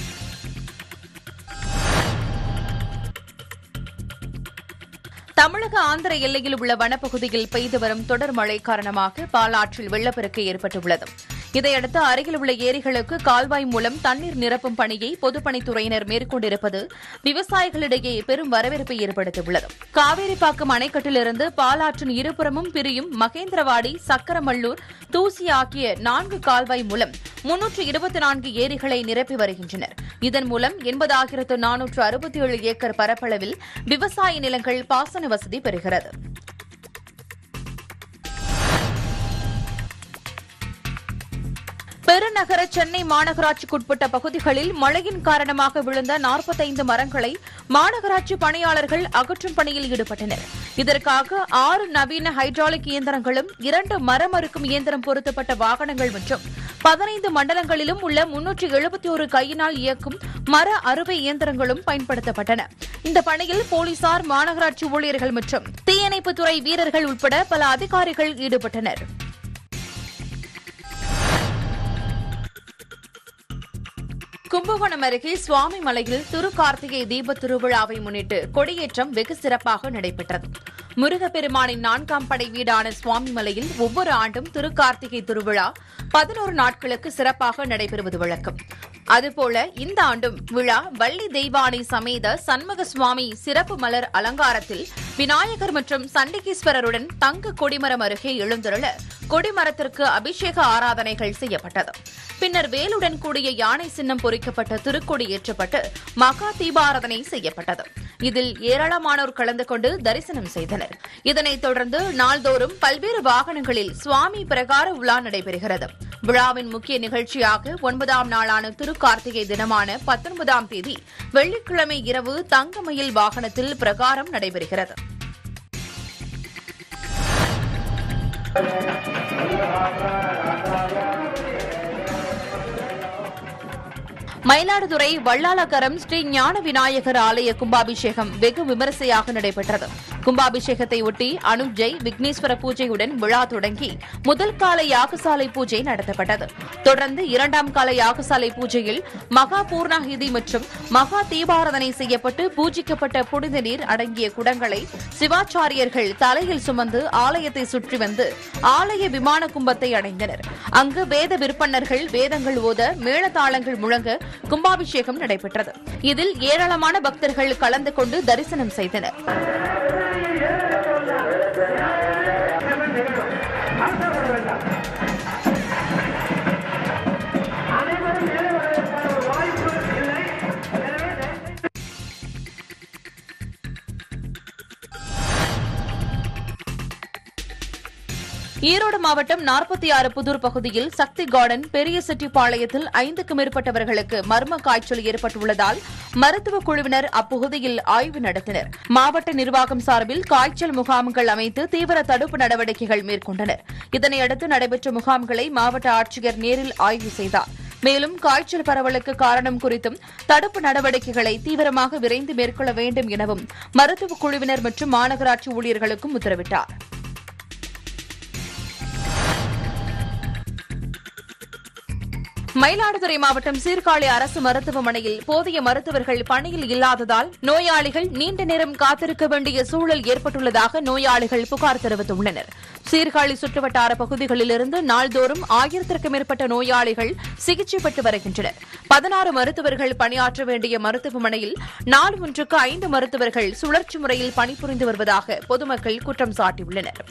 [SPEAKER 1] தமிழக ஆந்திர எல்லையில் உள்ள வனப்பகுதியில் பெய்து வரும் தொடர் மழை காரணமாக பாலாற்றில் வெள்ளப்பெருக்கு ஏற்பட்டுள்ளது இதையடுத்து அருகில் உள்ள ஏரிகளுக்கு கால்வாய் மூலம் தண்ணீர் நிரப்பும் பணியை பொதுப்பணித்துறையினர் மேற்கொண்டிருப்பது விவசாயிகளிடையே பெரும் வரவேற்பை ஏற்படுத்தியுள்ளது காவேரிப்பாக்கம் அணைக்கட்டிலிருந்து பாலாற்றின் இருபுறமும் பிரியும் மகேந்திரவாடி சக்கரமல்லூர் தூசி ஆகிய நான்கு கால்வாய் மூலம் முன்னூற்று இருபத்தி நான்கு ஏரிகளை நிரப்பி வருகின்றனர் இதன் மூலம் எண்பதாயிரத்து நானூற்று அறுபத்தி ஏழு ஏக்கர் பரப்பளவில் விவசாய நிலங்கள் பாசன வசதி பெறுகிறது பெருநகர சென்னை மாநகராட்சிக்குட்பட்ட பகுதிகளில் மழையின் காரணமாக விழுந்த நாற்பத்தைந்து மரங்களை மாநகராட்சி பணியாளர்கள் அகற்றும் பணியில் ஈடுபட்டனர் இதற்காக ஆறு நவீன ஹைட்ராலிக் இயந்திரங்களும் இரண்டு மரம் அறுக்கும் இயந்திரம் பொருத்தப்பட்ட வாகனங்கள் மற்றும் பதினைந்து மண்டலங்களிலும் உள்ள முன்னூற்று எழுபத்தி ஒரு கையினால் இயக்கும் மர அறுவை இயந்திரங்களும் பயன்படுத்தப்பட்டன இந்த பணியில் போலீசார் மாநகராட்சி ஊழியர்கள் மற்றும் தீயணைப்புத்துறை வீரர்கள் உட்பட பல அதிகாரிகள் ஈடுபட்டனர் கும்பகோணம் அருகே சுவாமி மலையில் திருக்கார்த்திகை தீப திருவிழாவை முன்னிட்டு கொடியேற்றம் வெகு சிறப்பாக நடைபெற்றது முருகப்பெருமானின் நான்காம் படை வீடான சுவாமி மலையில் ஒவ்வொரு ஆண்டும் திருக்கார்த்திகை திருவிழா பதினோரு நாட்களுக்கு சிறப்பாக நடைபெறுவது வழக்கம் அதுபோல இந்த ஆண்டும் விழா வள்ளி தெய்வானை சமேத சண்முக சுவாமி சிறப்பு மலர் அலங்காரத்தில் விநாயகர் மற்றும் சண்டிகேஸ்வரருடன் தங்க கொடிமரம் அருகே எழுந்தருள கொடிமரத்திற்கு அபிஷேக ஆராதனைகள் செய்யப்பட்டது பின்னர் வேலுடன் கூடிய யானை சின்னம் பொறிக்கப்பட்ட திருக்கொடி ஏற்றப்பட்டு மகா தீபாராதனை செய்யப்பட்டது இதில் ஏராளமானோர் கலந்து கொண்டு தரிசனம் செய்தனர் இதனைத் தொடர்ந்து நாள்தோறும் பல்வேறு வாகனங்களில் சுவாமி பிரகார உலா நடைபெறுகிறது விழாவின் முக்கிய நிகழ்ச்சியாக ஒன்பதாம் நாளான திருக்கார்த்திகை தினமான பத்தொன்பதாம் தேதி வெள்ளிக்கிழமை இரவு தங்கமயில் வாகனத்தில் பிரகாரம் நடைபெறுகிறது மயிலாடுதுறை வல்லாளகரம் ஸ்ரீ ஞான விநாயகர் ஆலய கும்பாபிஷேகம் வெகு விமரிசையாக நடைபெற்றது கும்பாபிஷேகத்தை ஒட்டி அனுஜை விக்னேஸ்வர பூஜையுடன் விழா தொடங்கி முதல் கால யாகசாலை பூஜை நடத்தப்பட்டது தொடர்ந்து இரண்டாம் கால யாகசாலை பூஜையில் மகா பூர்ணாகிதி மற்றும் மகா தீபாராதனை செய்யப்பட்டு பூஜிக்கப்பட்ட புனித நீர் அடங்கிய குடங்களை சிவாச்சாரியர்கள் தலையில் சுமந்து ஆலயத்தை சுற்றி வந்து ஆலய விமான கும்பத்தை அடைந்தனர் அங்கு வேத விற்பன்னர்கள் வேதங்கள் ஓத மேளதாளங்கள் முழங்க கும்பாபிஷேகம் நடைபெற்றது இதில் ஏராளமான பக்தர்கள் கலந்து கொண்டு தரிசனம் செய்தனர் ஈரோடு மாவட்டம் நாற்பத்தி ஆறு புதூர் பகுதியில் சக்தி கார்டன் பெரிய செட்டிப்பாளையத்தில் ஐந்துக்கும் மேற்பட்டவர்களுக்கு மர்ம காய்ச்சல் ஏற்பட்டுள்ளதால் மருத்துவ குழுவினர் அப்பகுதியில் ஆய்வு நடத்தினர் மாவட்ட நிர்வாகம் சார்பில் காய்ச்சல் முகாம்கள் அமைத்து தீவிர தடுப்பு நடவடிக்கைகள் மேற்கொண்டனர் இதனையடுத்து நடைபெற்ற முகாம்களை மாவட்ட ஆட்சியர் நேரில் ஆய்வு செய்தார் மேலும் காய்ச்சல் பரவலுக்கு காரணம் குறித்தும் தடுப்பு நடவடிக்கைகளை தீவிரமாக விரைந்து மேற்கொள்ள வேண்டும் எனவும் மருத்துவக் குழுவினர் மற்றும் மாநகராட்சி ஊழியர்களுக்கும் உத்தரவிட்டார் மயிலாடுதுறை மாவட்டம் சீர்காழி அரசு மருத்துவமனையில் போதிய மருத்துவர்கள் பணியில் இல்லாததால் நோயாளிகள் நீண்ட நேரம் காத்திருக்க வேண்டிய சூழல் ஏற்பட்டுள்ளதாக நோயாளிகள் புகார் தெரிவித்துள்ளனர் சீர்காழி சுற்றுவட்டார பகுதிகளிலிருந்து நாள்தோறும் ஆயிரத்திற்கும் மேற்பட்ட நோயாளிகள் சிகிச்சை பெற்று வருகின்றனர் பதினாறு மருத்துவர்கள் பணியாற்ற வேண்டிய மருத்துவமனையில் நாள் ஒன்றுக்கு ஐந்து மருத்துவர்கள் சுழற்சி முறையில் பணிபுரிந்து வருவதாக பொதுமக்கள் குற்றம் சாட்டியுள்ளனர்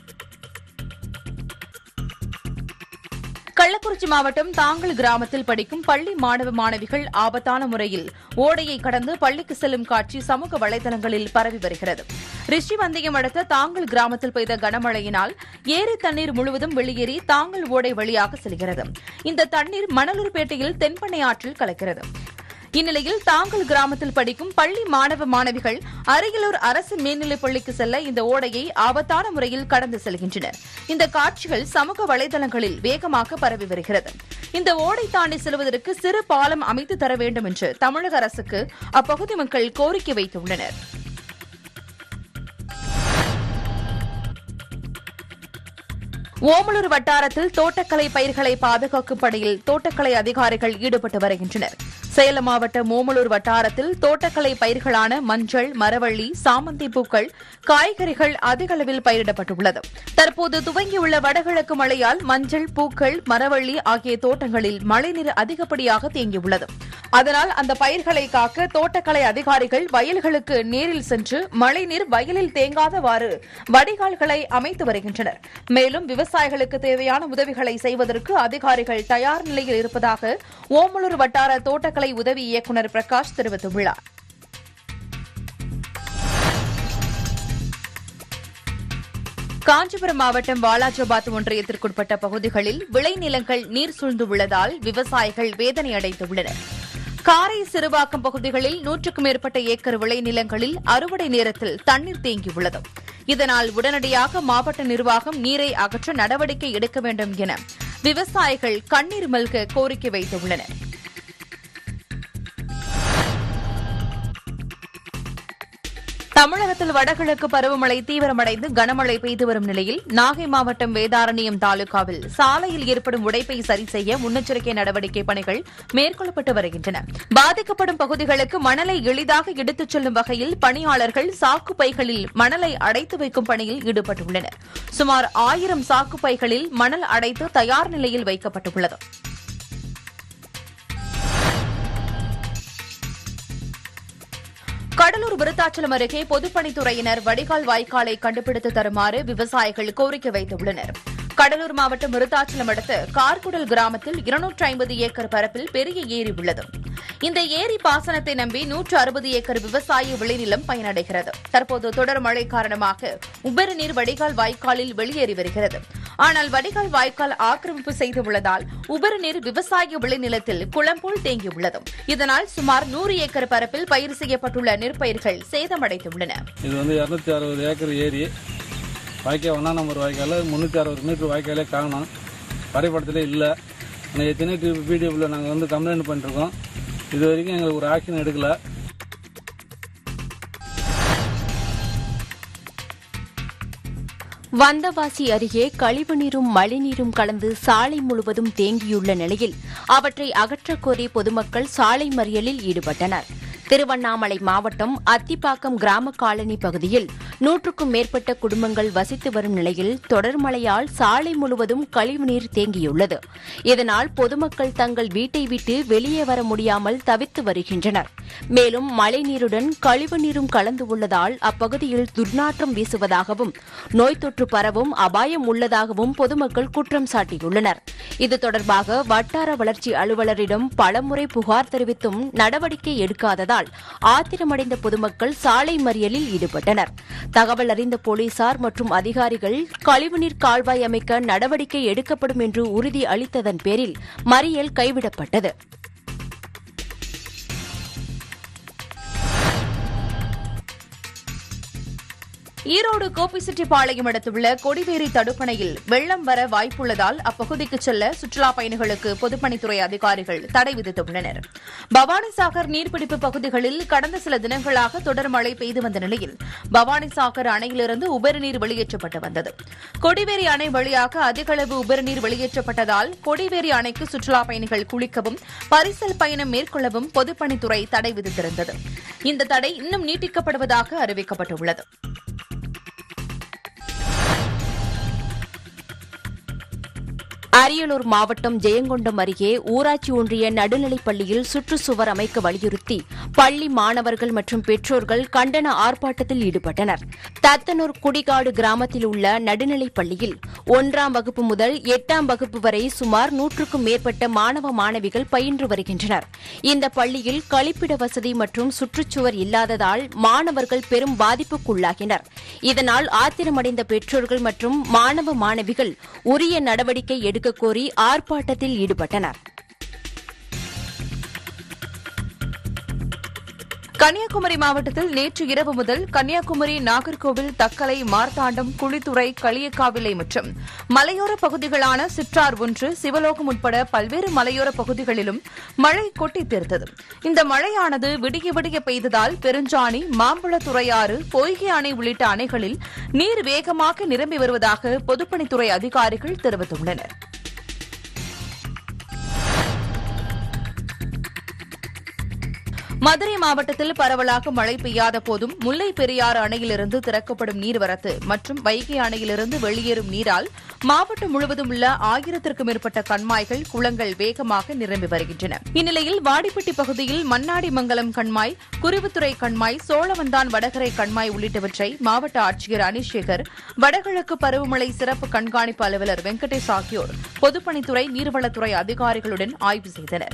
[SPEAKER 1] கள்ளக்குறிச்சி மாவட்டம் தாங்கல் கிராமத்தில் படிக்கும் பள்ளி மாணவ மாணவிகள் ஆபத்தான முறையில் ஓடையை கடந்து பள்ளிக்கு செல்லும் காட்சி சமூக வலைதளங்களில் பரவி வருகிறது ரிஷிவந்தியம் அடுத்த தாங்கல் கிராமத்தில் பெய்த கனமழையினால் ஏரி தண்ணீர் முழுவதும் வெளியேறி தாங்கல் ஓடை வழியாக செல்கிறது இந்த தண்ணீர் மணலூர்பேட்டையில் தென்பண்ணை ஆற்றில் கலக்கிறது இந்நிலையில் தாங்கல் கிராமத்தில் படிக்கும் பள்ளி மாணவ மாணவிகள் அரியலூர் அரசு மேல்நிலைப் பள்ளிக்கு செல்ல இந்த ஓடையை ஆபத்தான முறையில் கடந்து செல்கின்றனர் இந்த காட்சிகள் சமூக வலைதளங்களில் வேகமாக பரவி வருகிறது இந்த ஓடை தாண்டி செல்வதற்கு சிறு பாலம் அமைத்து தர வேண்டும் என்று தமிழக அரசுக்கு அப்பகுதி மக்கள் கோரிக்கை வைத்துள்ளனர் ஓமலூர் வட்டாரத்தில் தோட்டக்கலை பயிர்களை பாதுகாக்கும் பணியில் தோட்டக்கலை அதிகாரிகள் ஈடுபட்டு வருகின்றனர் சேலம் மாவட்டம் ஓமலூர் வட்டாரத்தில் தோட்டக்கலை பயிர்களான மஞ்சள் மரவள்ளி சாமந்தி பூக்கள் காய்கறிகள் அதிக அளவில் பயிரிடப்பட்டுள்ளது தற்போது துவங்கியுள்ள வடகிழக்கு மழையால் மஞ்சள் பூக்கள் மரவள்ளி ஆகிய தோட்டங்களில் மழைநீர் அதிகப்படியாக தேங்கியுள்ளது அதனால் அந்த பயிர்களை காக்க தோட்டக்கலை அதிகாரிகள் வயல்களுக்கு நேரில் சென்று மழைநீர் வயலில் தேங்காதவாறு வடிகால்களை அமைத்து வருகின்றனர் மேலும் விவசாயிகளுக்கு தேவையான உதவிகளை செய்வதற்கு அதிகாரிகள் தயார் நிலையில் இருப்பதாக ஓமலூர் வட்டார தோட்டக்கலை உதவி இயக்குநர் பிரகாஷ் தெரிவித்துள்ளார் காஞ்சிபுரம் மாவட்டம் வாலாஜாபாத் ஒன்றியத்திற்குட்பட்ட பகுதிகளில் விளைநிலங்கள் நீர் சூழ்ந்துள்ளதால் விவசாயிகள் வேதனை அடைந்துள்ளனர் காரை சிறுவாக்கம் பகுதிகளில் நூற்றுக்கும் மேற்பட்ட ஏக்கர் விளைநிலங்களில் அறுவடை நேரத்தில் தண்ணீர் தேங்கியுள்ளது இதனால் உடனடியாக மாவட்ட நிர்வாகம் நீரை அகற்ற நடவடிக்கை எடுக்க வேண்டும் என விவசாயிகள் கண்ணீர் மல்க கோரிக்கை வைத்துள்ளனர் தமிழகத்தில் வடகிழக்கு பருவமழை தீவிரமடைந்து கனமழை பெய்து வரும் நிலையில் நாகை மாவட்டம் வேதாரண்யம் தாலுகாவில் சாலையில் ஏற்படும் உடைப்பை சரி செய்ய முன்னெச்சரிக்கை நடவடிக்கை பணிகள் மேற்கொள்ளப்பட்டு வருகின்றன பாதிக்கப்படும் பகுதிகளுக்கு மணலை எளிதாக எடுத்துச் செல்லும் வகையில் பணியாளர்கள் சாக்கு பைகளில் மணலை அடைத்து வைக்கும் பணியில் ஈடுபட்டுள்ளனர் சுமார் ஆயிரம் சாக்கு பைகளில் மணல் அடைத்து தயார் நிலையில் வைக்கப்பட்டுள்ளது கடலூர் விருத்தாச்சலம் அருகே பொதுப்பணித்துறையினர் வடிகால் வாய்க்காலை கண்டுபிடித்து தருமாறு விவசாயிகள் கோரிக்கை வைத்துள்ளனர் கடலூர் மாவட்டம் விருத்தாச்சலம் அடுத்த கார்குடல் கிராமத்தில் இருநூற்று ஐம்பது ஏக்கர் பரப்பில் பெரிய ஏரி உள்ளது இந்த ஏரி பாசனத்தை நம்பி நூற்று அறுபது ஏக்கர் விவசாய விளைநிலம் பயனடைகிறது தற்போது தொடர் மழை காரணமாக உபரி நீர் வடிகால் வாய்க்காலில் வெளியேறி வருகிறது ஆனால் வடிகால் வாய்க்கால் ஆக்கிரமிப்பு செய்துள்ளதால் உபரி நீர் விவசாய விளைநிலத்தில் குளம் போல் தேங்கியுள்ளது இதனால் சுமார் நூறு ஏக்கர் பரப்பில் பயிர் செய்யப்பட்டுள்ள நெற்பயிர்கள் சேதமடைந்துள்ளன
[SPEAKER 15] இது வந்து இரநூத்தி அறுபது ஏக்கர் ஏரி வாய்க்கால் ஒன்றா நம்பர் வாய்க்கால் முந்நூற்றி அறுபது மீட்டர் வாய்க்காலே காணும் வரைபடத்திலே இல்லை ஆனால் எத்தனை பிடிஎஃப்ல நாங்கள் வந்து கம்ப்ளைண்ட் பண்ணிருக்கோம் இது வரைக்கும் எங்களுக்கு ஒரு ஆக்ஷன் எடுக்கல
[SPEAKER 16] வந்தவாசி அருகே கழிவுநீரும் மழைநீரும் கலந்து சாலை முழுவதும் தேங்கியுள்ள நிலையில் அவற்றை அகற்றக் கோரி பொதுமக்கள் சாலை மறியலில் ஈடுபட்டனர் திருவண்ணாமலை மாவட்டம் அத்திப்பாக்கம் கிராம காலனி பகுதியில் நூற்றுக்கும் மேற்பட்ட குடும்பங்கள் வசித்து வரும் நிலையில் தொடர் மழையால் சாலை முழுவதும் கழிவுநீர் தேங்கியுள்ளது இதனால் பொதுமக்கள் தங்கள் வீட்டை விட்டு வெளியே வர முடியாமல் தவித்து வருகின்றனர் மேலும் மழைநீருடன் கழிவுநீரும் கலந்து உள்ளதால் அப்பகுதியில் துர்நாற்றம் வீசுவதாகவும் நோய் தொற்று பரவும் அபாயம் உள்ளதாகவும் பொதுமக்கள் குற்றம் சாட்டியுள்ளனர் இது தொடர்பாக வட்டார வளர்ச்சி அலுவலரிடம் பலமுறை புகார் தெரிவித்தும் நடவடிக்கை எடுக்காததால் இருந்ததால் ஆத்திரமடைந்த பொதுமக்கள் சாலை மறியலில் ஈடுபட்டனர் தகவல் அறிந்த போலீசார் மற்றும் அதிகாரிகள் கழிவுநீர் கால்வாய் அமைக்க நடவடிக்கை எடுக்கப்படும் என்று உறுதி அளித்ததன் பேரில் மறியல் கைவிடப்பட்டது
[SPEAKER 1] ஈரோடு கோபிச்செட்டிப்பாளையம் அடுத்துள்ள கொடிவேரி தடுப்பணையில் வெள்ளம் வர வாய்ப்புள்ளதால் அப்பகுதிக்கு செல்ல சுற்றுலாப் பயணிகளுக்கு பொதுப்பணித்துறை அதிகாரிகள் தடை விதித்துள்ளனர் பவானிசாகர் நீர்பிடிப்பு பகுதிகளில் கடந்த சில தினங்களாக தொடர் மழை பெய்து வந்த நிலையில் பவானிசாகர் அணையிலிருந்து உபரிநீர் வெளியேற்றப்பட்டு வந்தது கொடிவேரி அணை வழியாக அதிக அளவு உபரிநீர் வெளியேற்றப்பட்டதால் கொடிவேரி அணைக்கு சுற்றுலாப் பயணிகள் குளிக்கவும் பரிசல் பயணம் மேற்கொள்ளவும் பொதுப்பணித்துறை தடை விதித்திருந்தது இந்த தடை இன்னும் நீட்டிக்கப்படுவதாக அறிவிக்கப்பட்டுள்ளது
[SPEAKER 16] அரியலூர் மாவட்டம் ஜெயங்கொண்டம் அருகே ஊராட்சி ஒன்றிய நடுநிலைப் பள்ளியில் சுற்றுச்சுவர் அமைக்க வலியுறுத்தி பள்ளி மாணவர்கள் மற்றும் பெற்றோர்கள் கண்டன ஆர்ப்பாட்டத்தில் ஈடுபட்டனர் தத்தனூர் குடிகாடு கிராமத்தில் உள்ள நடுநிலைப் பள்ளியில் ஒன்றாம் வகுப்பு முதல் எட்டாம் வகுப்பு வரை சுமார் நூற்றுக்கும் மேற்பட்ட மாணவ மாணவிகள் பயின்று வருகின்றனர் இந்த பள்ளியில் கழிப்பிட வசதி மற்றும் சுற்றுச்சுவர் இல்லாததால் மாணவர்கள் பெரும் பாதிப்புக்குள்ளாகினர் இதனால் ஆத்திரமடைந்த பெற்றோர்கள் மற்றும் மாணவ மாணவிகள் உரிய நடவடிக்கை எடுக்க கோரி ஆர்ப்பாட்டத்தில் ஈடுபட்டனர்
[SPEAKER 1] கன்னியாகுமரி மாவட்டத்தில் நேற்று இரவு முதல் கன்னியாகுமரி நாகர்கோவில் தக்கலை மார்த்தாண்டம் குழித்துறை களியக்காவிலை மற்றும் மலையோர பகுதிகளான சிற்றார் ஒன்று சிவலோகம் உட்பட பல்வேறு மலையோர பகுதிகளிலும் மழை கொட்டி தீர்த்தது இந்த மழையானது விடிய விடிய பெய்ததால் பெருஞ்சாணி மாம்பழத்துறையாறு பொய்கை அணை உள்ளிட்ட அணைகளில் நீர் வேகமாக நிரம்பி வருவதாக பொதுப்பணித்துறை அதிகாரிகள் தெரிவித்துள்ளனர் மதுரை மாவட்டத்தில் பரவலாக மழை பெய்யாத போதும் முல்லை பெரியாறு அணையிலிருந்து திறக்கப்படும் நீர்வரத்து மற்றும் வைகை அணையிலிருந்து வெளியேறும் நீரால் மாவட்டம் முழுவதும் உள்ள ஆயிரத்திற்கும் மேற்பட்ட கண்மாய்கள் குளங்கள் வேகமாக நிரம்பி வருகின்றன இந்நிலையில் வாடிப்பட்டி பகுதியில் மன்னாடிமங்கலம் கண்மாய் குருவுத்துறை கண்மாய் சோழவந்தான் வடகரை கண்மாய் உள்ளிட்டவற்றை மாவட்ட ஆட்சியர் அனிஷேகர் வடகிழக்கு பருவமழை சிறப்பு கண்காணிப்பு அலுவலர் வெங்கடேஷ் ஆகியோர் பொதுப்பணித்துறை நீர்வளத்துறை அதிகாரிகளுடன் ஆய்வு செய்தனர்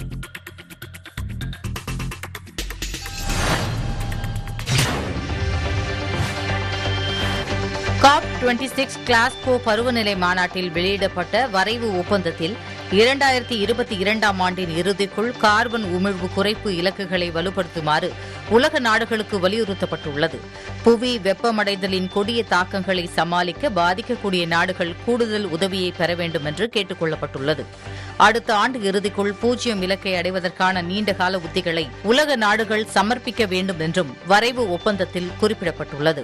[SPEAKER 2] காப் டுவெண்டி சிக்ஸ் கிளாஸ்கோ பருவநிலை மாநாட்டில் வெளியிடப்பட்ட வரைவு ஒப்பந்தத்தில் இரண்டாயிரத்தி இருபத்தி இரண்டாம் ஆண்டின் இறுதிக்குள் கார்பன் உமிழ்வு குறைப்பு இலக்குகளை வலுப்படுத்துமாறு உலக நாடுகளுக்கு வலியுறுத்தப்பட்டுள்ளது புவி வெப்பமடைதலின் கொடிய தாக்கங்களை சமாளிக்க பாதிக்கக்கூடிய நாடுகள் கூடுதல் உதவியை பெற வேண்டும் என்று கேட்டுக் கொள்ளப்பட்டுள்ளது அடுத்த ஆண்டு இறுதிக்குள் பூஜ்ஜியம் இலக்கை அடைவதற்கான நீண்டகால உத்திகளை உலக நாடுகள் சமர்ப்பிக்க வேண்டும் என்றும் வரைவு ஒப்பந்தத்தில் குறிப்பிடப்பட்டுள்ளது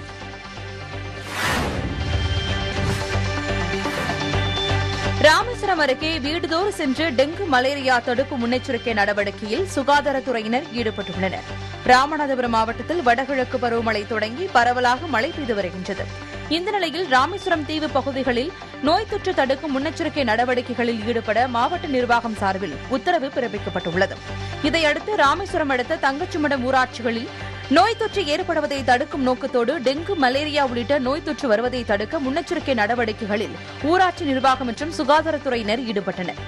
[SPEAKER 1] ராமேஸ்வரம் அருகே வீடுதோறும் சென்று டெங்கு மலேரியா தடுப்பு முன்னெச்சரிக்கை நடவடிக்கையில் சுகாதாரத்துறையினர் ஈடுபட்டுள்ளனர் ராமநாதபுரம் மாவட்டத்தில் வடகிழக்கு பருவமழை தொடங்கி பரவலாக மழை பெய்து வருகின்றது இந்த நிலையில் ராமேஸ்வரம் தீவு பகுதிகளில் நோய் தொற்று தடுக்கும் முன்னெச்சரிக்கை நடவடிக்கைகளில் ஈடுபட மாவட்ட நிர்வாகம் சார்பில் உத்தரவு பிறப்பிக்கப்பட்டுள்ளது இதையடுத்து ராமேஸ்வரம் அடுத்த தங்கச்சிமடம் ஊராட்சிகளில் நோய் தொற்று ஏற்படுவதை தடுக்கும் நோக்கத்தோடு டெங்கு மலேரியா உள்ளிட்ட நோய் தொற்று வருவதை தடுக்க முன்னெச்சரிக்கை நடவடிக்கைகளில் ஊராட்சி நிர்வாகம் மற்றும் சுகாதாரத்துறையினர் ஈடுபட்டனர்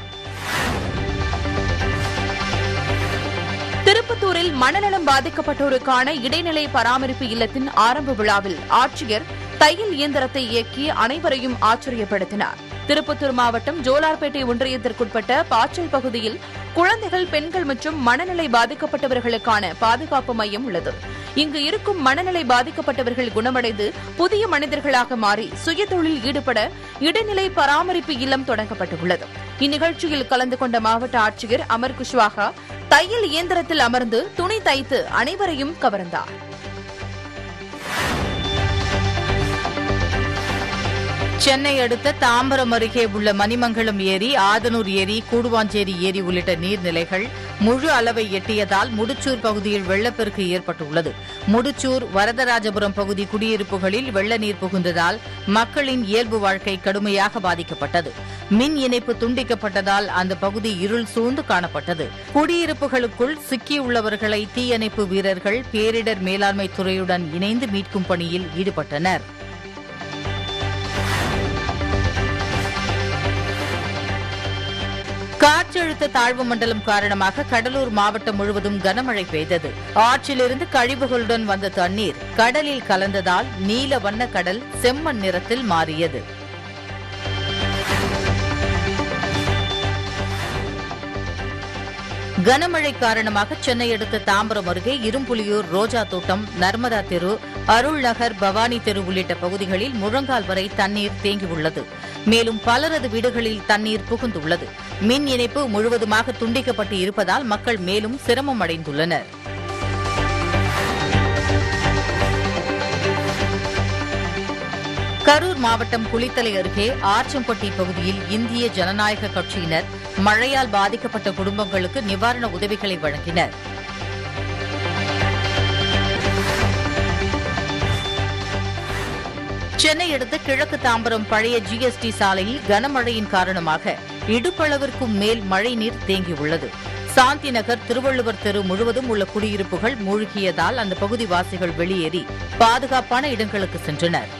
[SPEAKER 1] திருப்பத்தூரில் மனநலம் பாதிக்கப்பட்டோருக்கான இடைநிலை பராமரிப்பு இல்லத்தின் ஆரம்ப விழாவில் ஆட்சியர் தையல் இயந்திரத்தை இயக்கி அனைவரையும் ஆச்சரியப்படுத்தினார் திருப்பத்தூர் மாவட்டம் ஜோலார்பேட்டை ஒன்றியத்திற்குட்பட்ட பாச்சல் பகுதியில் குழந்தைகள் பெண்கள் மற்றும் மனநிலை பாதிக்கப்பட்டவர்களுக்கான பாதுகாப்பு மையம் உள்ளது இங்கு இருக்கும் மனநிலை பாதிக்கப்பட்டவர்கள் குணமடைந்து புதிய மனிதர்களாக மாறி சுயதொழில் ஈடுபட இடைநிலை பராமரிப்பு இல்லம் தொடங்கப்பட்டுள்ளது இந்நிகழ்ச்சியில் கலந்து கொண்ட மாவட்ட ஆட்சியர் அமர் குஷ்வாகா தையல் இயந்திரத்தில் அமர்ந்து துணி தைத்து அனைவரையும் கவர்ந்தார்
[SPEAKER 2] சென்னை அடுத்த தாம்பரம் அருகே உள்ள மணிமங்கலம் ஏரி ஆதனூர் ஏரி கூடுவாஞ்சேரி ஏரி உள்ளிட்ட நீர்நிலைகள் முழு அளவை எட்டியதால் முடிச்சூர் பகுதியில் வெள்ளப்பெருக்கு ஏற்பட்டுள்ளது முடிச்சூர் வரதராஜபுரம் பகுதி குடியிருப்புகளில் வெள்ள நீர் புகுந்ததால் மக்களின் இயல்பு வாழ்க்கை கடுமையாக பாதிக்கப்பட்டது மின் இணைப்பு துண்டிக்கப்பட்டதால் அந்த பகுதி இருள் சூழ்ந்து காணப்பட்டது குடியிருப்புகளுக்குள் சிக்கியுள்ளவர்களை தீயணைப்பு வீரர்கள் பேரிடர் மேலாண்மை துறையுடன் இணைந்து மீட்கும் பணியில் ஈடுபட்டனர் காற்றழுத்த தாழ்வு மண்டலம் காரணமாக கடலூர் மாவட்டம் முழுவதும் கனமழை பெய்தது ஆற்றிலிருந்து கழிவுகளுடன் வந்த தண்ணீர் கடலில் கலந்ததால் நீல வண்ண கடல் செம்மண் நிறத்தில் மாறியது கனமழை காரணமாக சென்னை அடுத்த தாம்பரம் அருகே இரும்புலியூர் ரோஜா தோட்டம் நர்மதா தெரு அருள் நகர் பவானி தெரு உள்ளிட்ட பகுதிகளில் முழங்கால் வரை தண்ணீர் தேங்கியுள்ளது மேலும் பலரது வீடுகளில் தண்ணீர் புகுந்துள்ளது மின் இணைப்பு முழுவதுமாக துண்டிக்கப்பட்டு இருப்பதால் மக்கள் மேலும் சிரமம் அடைந்துள்ளனர் கரூர் மாவட்டம் குளித்தலை அருகே ஆச்சம்பட்டி பகுதியில் இந்திய ஜனநாயக கட்சியினர் மழையால் பாதிக்கப்பட்ட குடும்பங்களுக்கு நிவாரண உதவிகளை வழங்கினர் சென்னை அடுத்த கிழக்கு தாம்பரம் பழைய ஜிஎஸ்டி சாலையில் கனமழையின் காரணமாக இடுப்பளவிற்கும் மேல் மழைநீர் தேங்கியுள்ளது சாந்தி நகர் திருவள்ளுவர் தெரு முழுவதும் உள்ள குடியிருப்புகள் மூழ்கியதால் அந்த பகுதி வாசிகள் வெளியேறி பாதுகாப்பான இடங்களுக்கு சென்றனர்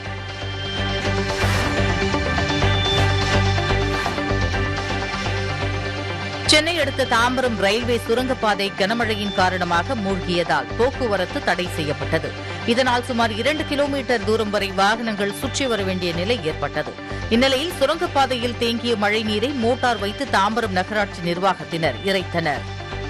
[SPEAKER 2] சென்னை அடுத்த தாம்பரம் ரயில்வே சுரங்கப்பாதை கனமழையின் காரணமாக மூழ்கியதால் போக்குவரத்து தடை செய்யப்பட்டது இதனால் சுமார் இரண்டு கிலோமீட்டர் தூரம் வரை வாகனங்கள் சுற்றி வர வேண்டிய நிலை ஏற்பட்டது இந்நிலையில் சுரங்கப்பாதையில் தேங்கிய மழைநீரை மோட்டார் வைத்து தாம்பரம் நகராட்சி நிர்வாகத்தினர் இறைத்தனர்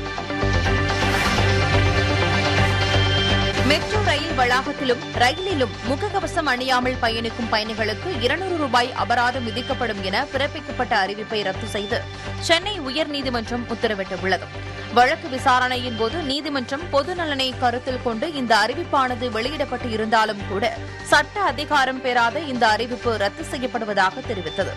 [SPEAKER 1] மெட்ரோ ரயில் வளாகத்திலும் ரயிலிலும் முகக்கவசம் அணியாமல் பயணிக்கும் பயணிகளுக்கு இருநூறு ரூபாய் அபராதம் விதிக்கப்படும் என பிறப்பிக்கப்பட்ட அறிவிப்பை ரத்து செய்து சென்னை உயர்நீதிமன்றம் உத்தரவிட்டுள்ளது வழக்கு விசாரணையின் போது நீதிமன்றம் பொது நலனை கருத்தில் கொண்டு இந்த அறிவிப்பானது வெளியிடப்பட்டு இருந்தாலும் கூட சட்ட அதிகாரம் பெறாத இந்த அறிவிப்பு ரத்து செய்யப்படுவதாக தெரிவித்தது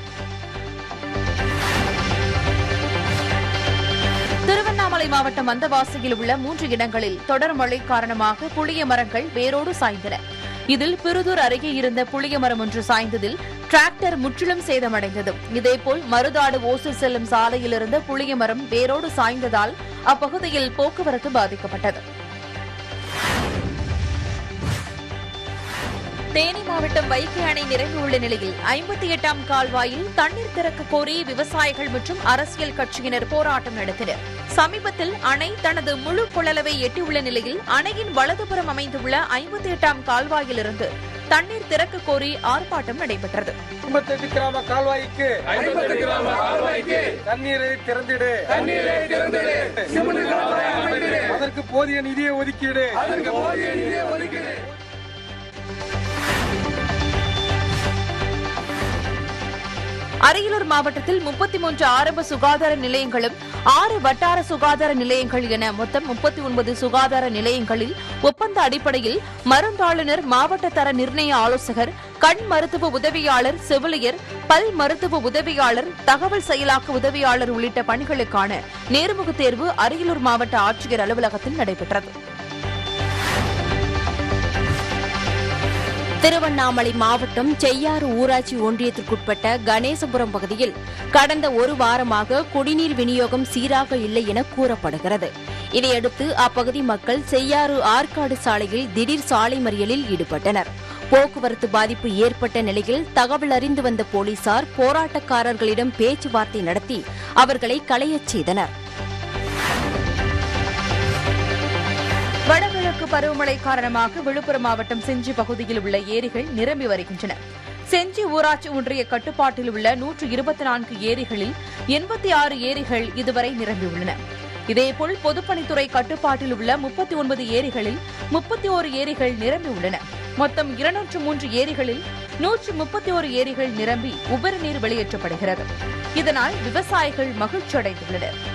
[SPEAKER 1] திருவண்ணாமலை மாவட்டம் வந்தவாசியில் உள்ள மூன்று இடங்களில் தொடர் மழை காரணமாக புளிய மரங்கள் வேரோடு சாய்ந்தன இதில் பிருதூர் அருகே இருந்த புளிய மரம் ஒன்று சாய்ந்ததில் டிராக்டர் முற்றிலும் சேதமடைந்தது இதேபோல் மருதாடு ஓசூர் செல்லும் சாலையில் இருந்த புளிய மரம் வேரோடு சாய்ந்ததால் அப்பகுதியில் போக்குவரத்து பாதிக்கப்பட்டது தேனி மாவட்டம் வைகை அணை நிரம்பியுள்ள நிலையில் ஐம்பத்தி எட்டாம் கால்வாயில் தண்ணீர் திறக்க கோரி விவசாயிகள் மற்றும் அரசியல் கட்சியினர் போராட்டம் நடத்தினர் சமீபத்தில் அணை தனது முழு கொள்ளளவை எட்டியுள்ள நிலையில் அணையின் வலதுபுறம் அமைந்துள்ள ஐம்பத்தி எட்டாம் கால்வாயிலிருந்து தண்ணீர் திறக்க கோரி ஆர்ப்பாட்டம் நடைபெற்றது
[SPEAKER 17] ஐம்பத்தெட்டு கிராம கால்வாய்க்கு தண்ணீரை திறந்திடு அதற்கு போதிய நிதியை ஒதுக்கீடு
[SPEAKER 1] அரியலூர் மாவட்டத்தில் முப்பத்தி மூன்று ஆரம்ப சுகாதார நிலையங்களும் ஆறு வட்டார சுகாதார நிலையங்கள் என மொத்தம் முப்பத்தி ஒன்பது சுகாதார நிலையங்களில் ஒப்பந்த அடிப்படையில் மருந்தாளுநர் மாவட்ட தர நிர்ணய ஆலோசகர் கண் மருத்துவ உதவியாளர் செவிலியர் பல் மருத்துவ உதவியாளர் தகவல் செயலாக்க உதவியாளர் உள்ளிட்ட பணிகளுக்கான நேர்முகத் தேர்வு அரியலூர் மாவட்ட ஆட்சியர் அலுவலகத்தில் நடைபெற்றது
[SPEAKER 16] திருவண்ணாமலை மாவட்டம் செய்யாறு ஊராட்சி ஒன்றியத்திற்குட்பட்ட கணேசபுரம் பகுதியில் கடந்த ஒரு வாரமாக குடிநீர் விநியோகம் சீராக இல்லை என கூறப்படுகிறது இதையடுத்து அப்பகுதி மக்கள் செய்யாறு ஆற்காடு சாலையில் திடீர் சாலை மறியலில் ஈடுபட்டனர் போக்குவரத்து பாதிப்பு ஏற்பட்ட நிலையில் தகவல் அறிந்து வந்த போலீசார் போராட்டக்காரர்களிடம் பேச்சுவார்த்தை நடத்தி அவர்களை களையச் செய்தனர்
[SPEAKER 1] வடகிழக்கு பருவமழை காரணமாக விழுப்புரம் மாவட்டம் செஞ்சி பகுதியில் உள்ள ஏரிகள் நிரம்பி வருகின்றன செஞ்சி ஊராட்சி ஒன்றிய கட்டுப்பாட்டில் உள்ள நூற்று இருபத்தி நான்கு ஏரிகளில் எண்பத்தி ஆறு ஏரிகள் இதுவரை நிரம்பியுள்ளன இதேபோல் பொதுப்பணித்துறை கட்டுப்பாட்டில் உள்ள முப்பத்தி ஒன்பது ஏரிகளில் முப்பத்தி ஓரு ஏரிகள் நிரம்பியுள்ளன மொத்தம் இருநூற்று மூன்று ஏரிகளில் நூற்று முப்பத்தி ஓரு ஏரிகள் நிரம்பி உபரி நீர் வெளியேற்றப்படுகிறது இதனால் விவசாயிகள் மகிழ்ச்சி அடைந்துள்ளனர்